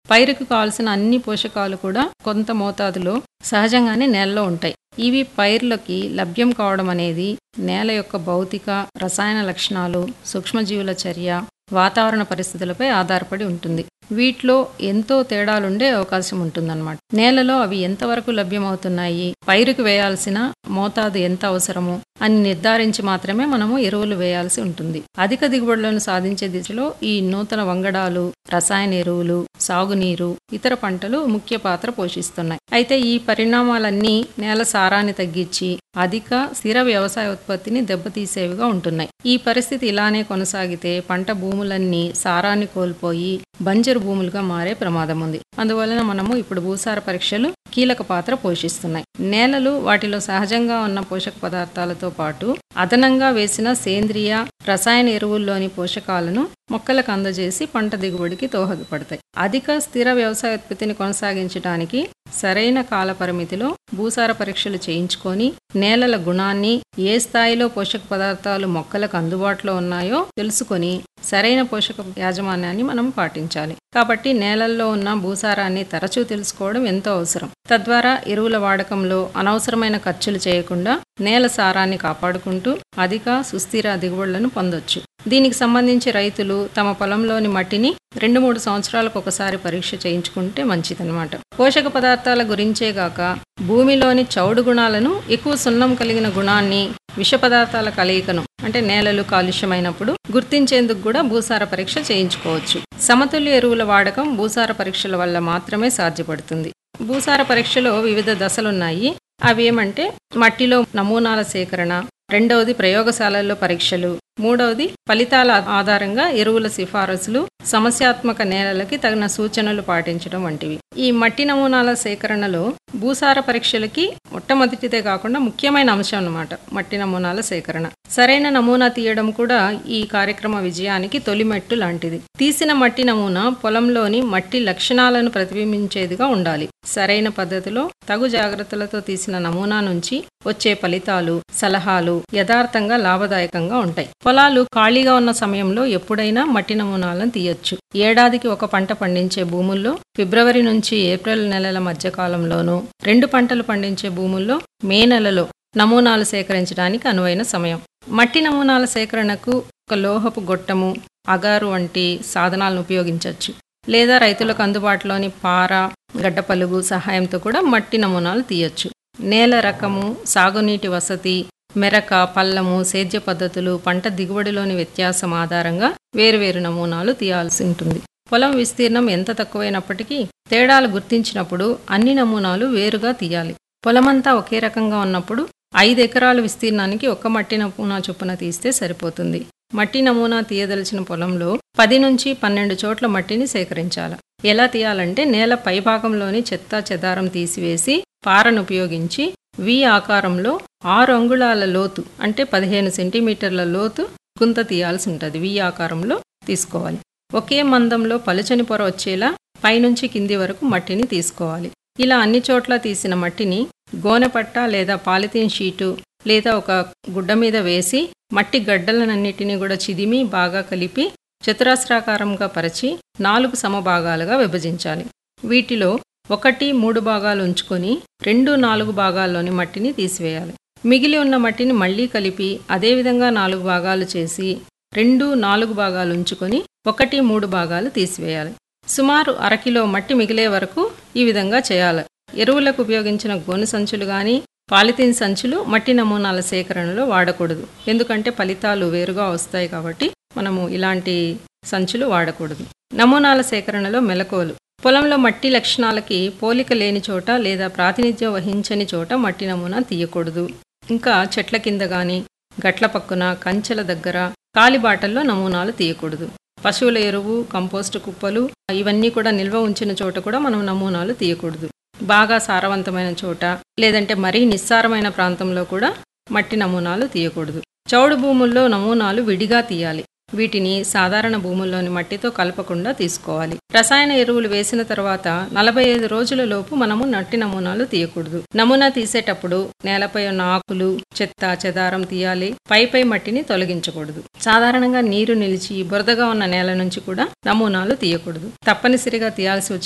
పైరుకు కావాల్సిన అన్ని పోషకాలు కూడా కొంత మోతాదులో సహజంగానే నేలలో ఉంటాయి ఇవి పైర్లకి లభ్యం కావడం అనేది నేల యొక్క భౌతిక రసాయన లక్షణాలు సూక్ష్మజీవుల చర్య వాతావరణ పరిస్థితులపై ఆధారపడి ఉంటుంది వీటిలో ఎంతో తేడాలుండే అవకాశం ఉంటుందన్నమాట నేలలో అవి ఎంతవరకు లభ్యమవుతున్నాయి పైరుకు వేయాల్సిన మోతాదు ఎంత అవసరము అని నిర్ధారించి మాత్రమే మనము ఎరువులు వేయాల్సి ఉంటుంది అధిక దిగుబడులను సాధించే దిశలో ఈ నూతన వంగడాలు రసాయన ఎరువులు సాగునీరు ఇతర పంటలు ముఖ్య పాత్ర పోషిస్తున్నాయి అయితే ఈ పరిణామాలన్నీ నేల సారాన్ని తగ్గించి అధిక స్థిర వ్యవసాయ ఉత్పత్తిని దెబ్బతీసేవిగా ఉంటున్నాయి ఈ పరిస్థితి ఇలానే కొనసాగితే పంట భూములన్నీ సారాన్ని కోల్పోయి బంజరు భూములుగా మారే ప్రమాదం ఉంది అందువలన మనము ఇప్పుడు భూసార పరీక్షలు కీలక పాత్ర పోషిస్తున్నాయి నేలలు వాటిలో సహజంగా ఉన్న పోషక పదార్థాలతో పాటు అదనంగా వేసిన సేంద్రియ రసాయన ఎరువుల్లోని పోషకాలను మొక్కలకు అందజేసి పంట దిగుబడికి దోహదపడతాయి అధిక స్థిర వ్యవసాయ ఉత్పత్తిని కొనసాగించడానికి సరైన కాల పరిమితిలో భూసార పరీక్షలు చేయించుకొని నేలల గుణాన్ని ఏ స్థాయిలో పోషక పదార్థాలు మొక్కలకు అందుబాటులో ఉన్నాయో తెలుసుకొని సరైన పోషక యాజమాన్యాన్ని మనం పాటించాలి కాబట్టి నేలల్లో ఉన్న భూసారాన్ని తరచూ తెలుసుకోవడం ఎంతో అవసరం తద్వారా ఎరువుల వాడకంలో అనవసరమైన ఖర్చులు చేయకుండా నేల సారాన్ని కాపాడుకుంటూ అధిక సుస్థిర దిగుబడులను పొందొచ్చు దీనికి సంబంధించి రైతులు తమ పొలంలోని మట్టిని రెండు మూడు సంవత్సరాలకు ఒకసారి పరీక్ష చేయించుకుంటే మంచిదన్నమాట పోషక పదార్థాల గురించే గాక భూమిలోని చౌడు గుణాలను ఎక్కువ సున్నం కలిగిన గుణాన్ని విష పదార్థాల కలయికను అంటే నేలలు కాలుష్యమైనప్పుడు గుర్తించేందుకు కూడా భూసార పరీక్ష చేయించుకోవచ్చు సమతుల్య ఎరువుల వాడకం భూసార పరీక్షల వల్ల మాత్రమే సాధ్యపడుతుంది భూసార పరీక్షలో వివిధ దశలున్నాయి అవి ఏమంటే మట్టిలో నమూనాల సేకరణ రెండవది ప్రయోగశాలల్లో పరీక్షలు మూడవది ఫలితాల ఆధారంగా ఎరువుల సిఫారసులు సమస్యాత్మక నేలలకి తగిన సూచనలు పాటించడం వంటివి ఈ మట్టి నమూనాల సేకరణలో భూసార పరీక్షలకి మొట్టమొదటిదే కాకుండా ముఖ్యమైన అంశం అన్నమాట మట్టి నమూనాల సేకరణ సరైన నమూనా తీయడం కూడా ఈ కార్యక్రమ విజయానికి తొలి మెట్టు లాంటిది తీసిన మట్టి నమూనా పొలంలోని మట్టి లక్షణాలను ప్రతిబింబించేదిగా ఉండాలి సరైన పద్ధతిలో తగు జాగ్రత్తలతో తీసిన నమూనా నుంచి వచ్చే ఫలితాలు సలహాలు యథార్థంగా లాభదాయకంగా ఉంటాయి పొలాలు ఖాళీగా ఉన్న సమయంలో ఎప్పుడైనా మట్టి నమూనాలను తీయొచ్చు ఏడాదికి ఒక పంట పండించే భూముల్లో ఫిబ్రవరి నుంచి ఏప్రిల్ నెలల మధ్య కాలంలోనూ రెండు పంటలు పండించే భూముల్లో మే నెలలో నమూనాలు సేకరించడానికి అనువైన సమయం మట్టి నమూనాల సేకరణకు ఒక లోహపు గొట్టము అగారు వంటి సాధనాలను ఉపయోగించవచ్చు లేదా రైతులకు అందుబాటులోని పార గడ్డపలుగు సహాయంతో కూడా మట్టి నమూనాలు తీయొచ్చు నేల రకము సాగునీటి వసతి మెరక పల్లము సేద్య పద్ధతులు పంట దిగుబడిలోని వ్యత్యాసం ఆధారంగా వేరువేరు నమూనాలు తీయాల్సి ఉంటుంది పొలం విస్తీర్ణం ఎంత తక్కువైనప్పటికీ తేడాలు గుర్తించినప్పుడు అన్ని నమూనాలు వేరుగా తీయాలి పొలమంతా ఒకే రకంగా ఉన్నప్పుడు ఐదు ఎకరాల విస్తీర్ణానికి ఒక్క మట్టి నమూనా చొప్పున తీస్తే సరిపోతుంది మట్టి నమూనా తీయదలిచిన పొలంలో పది నుంచి పన్నెండు చోట్ల మట్టిని సేకరించాలి ఎలా తీయాలంటే నేల పైభాగంలోని చెత్త చెదారం తీసివేసి పారను ఉపయోగించి వి ఆకారంలో ఆరు అంగుళాల లోతు అంటే పదిహేను సెంటీమీటర్ల లోతు గుంత తీయాల్సి ఉంటుంది వి ఆకారంలో తీసుకోవాలి ఒకే మందంలో పలుచని పొర వచ్చేలా పైనుంచి కింది వరకు మట్టిని తీసుకోవాలి ఇలా అన్ని చోట్ల తీసిన మట్టిని గోనెపట్ట లేదా పాలిథీన్ షీటు లేదా ఒక గుడ్డ మీద వేసి మట్టి గడ్డలనన్నిటినీ కూడా చిదిమి బాగా కలిపి చతురస్రాకారంగా పరిచి నాలుగు సమభాగాలుగా విభజించాలి వీటిలో ఒకటి మూడు భాగాలు ఉంచుకొని రెండు నాలుగు భాగాల్లోని మట్టిని తీసివేయాలి మిగిలి ఉన్న మట్టిని మళ్ళీ కలిపి అదేవిధంగా నాలుగు భాగాలు చేసి రెండు నాలుగు భాగాలు ఉంచుకొని ఒకటి మూడు భాగాలు తీసివేయాలి సుమారు అరకిలో మట్టి మిగిలే వరకు ఈ విధంగా చేయాలి ఎరువులకు ఉపయోగించిన గోను సంచులు కానీ పాలిథిన్ సంచులు మట్టి నమూనాల సేకరణలో వాడకూడదు ఎందుకంటే ఫలితాలు వేరుగా వస్తాయి కాబట్టి మనము ఇలాంటి సంచులు వాడకూడదు నమూనాల సేకరణలో మెలకువలు పొలంలో మట్టి లక్షణాలకి పోలిక లేని చోట లేదా ప్రాతినిధ్యం వహించని చోట మట్టి నమూనా తీయకూడదు ఇంకా చెట్ల కింద గాని గట్ల పక్కున కంచెల దగ్గర కాలిబాటల్లో నమూనాలు తీయకూడదు పశువుల ఎరువు కంపోస్టు కుప్పలు ఇవన్నీ కూడా నిల్వ ఉంచిన చోట కూడా మనం నమూనాలు తీయకూడదు బాగా సారవంతమైన చోట లేదంటే మరీ నిస్సారమైన ప్రాంతంలో కూడా మట్టి నమూనాలు తీయకూడదు చౌడు భూముల్లో నమూనాలు విడిగా తీయాలి వీటిని సాధారణ భూముల్లోని మట్టితో కలపకుండా తీసుకోవాలి రసాయన ఎరువులు వేసిన తర్వాత నలభై ఐదు రోజుల లోపు మనము నట్టి నమూనాలు తీయకూడదు నమూనా తీసేటప్పుడు నేలపై ఉన్న ఆకులు చెత్త చెదారం తీయాలి పై పై మట్టిని తొలగించకూడదు సాధారణంగా నీరు నిలిచి బురదగా ఉన్న నేల నుంచి కూడా నమూనాలు తీయకూడదు తప్పనిసరిగా తీయాల్సి వచ్చిన